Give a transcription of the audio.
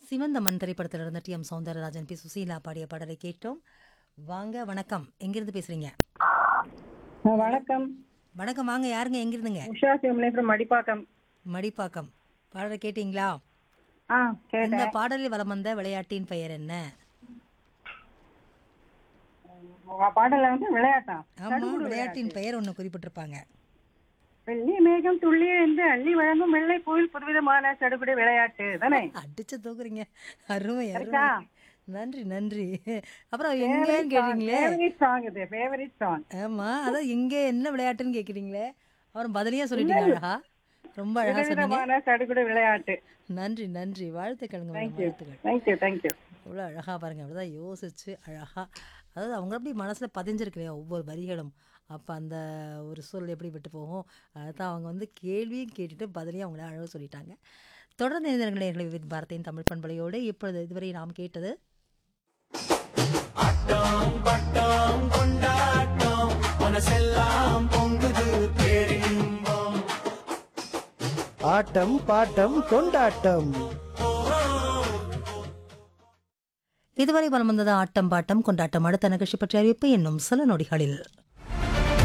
சிவந்த மண் திரைப்படத்தில் இருந்த T M Soundararajan P Susheela பாடிய பாடலை கேட்டோம் வாங்க வணக்கம் எங்கிருந்து பேசுறீங்க ஆ, வணக்கம் வணக்கம் வாங்க யாருங்க எங்கிருந்துங்க உஷா சிவமலை from மடிப்பாக்கம் மடிப்பாக்கம் பாடலை கேட்டீங்களா ஆ இந்த கேட்டேன் பாடலில் வலம் வந்த விளையாட்டின் பெயர் என்ன உங்க பாடல வந்து விளையாட்டா ஆமா விளையாட்டின் பெயர் ஒன்று குறிப்பிட்டிருப்பாங்க வெள்ளி மேகம் துள்ளி என்று அள்ளி வழங்கும் வெள்ளை கோயில் புதுவிதமான சடுகுடு விளையாட்டு தானே அடிச்சு தூக்குறீங்க அருமை இருக்கா? அருமை நன்றி நன்றி அப்புறம் எங்கன்னு கேட்டீங்களே ஃபேவரட் சாங் இது ஃபேவரட் சாங் ஆமா அதான் இங்க என்ன விளையாட்டுன்னு கேக்குறீங்களே அப்புறம் பதிலையே சொல்லிட்டீங்க அழகா ரொம்ப அழகா சொன்னீங்க புதுவிதமான சடுகுடு விளையாட்டு நன்றி நன்றி வாழ்த்துக்களுங்க மேடம், தேங்க்யூ வாழ்த்துக்கள் தேங்க்யூ தேங்க்யூ எவ்வளோ அழகா பாருங்க அப்படிதான் யோசிச்சு அழகா அதாவது அவங்க அப்படி மனசுல பதிஞ்சிருக்கு இல்லையா ஒவ்வொரு வரிகளும் அப்ப அந்த ஒரு சொல் எப்படி விட்டு போகும் அதுதான் அவங்க வந்து கேள்வியும் கேட்டுட்டு பதிலையும் அவங்கள அழகாக சொல்லிட்டாங்க தொடர்ந்து இணைந்தவர்களை வித் பாரதியின் தமிழ் பண்பலையோடு இப்பொழுது இதுவரை நாம் கேட்டது ஆட்டம் பாட்டம் கொண்டாட்டம் இதுவரை வலம் வந்தது ஆட்டம் பாட்டம் கொண்டாட்டம் அடுத்த நிகழ்ச்சி பற்றிய அறிவிப்பு இன்னும் சில நொடிகளில்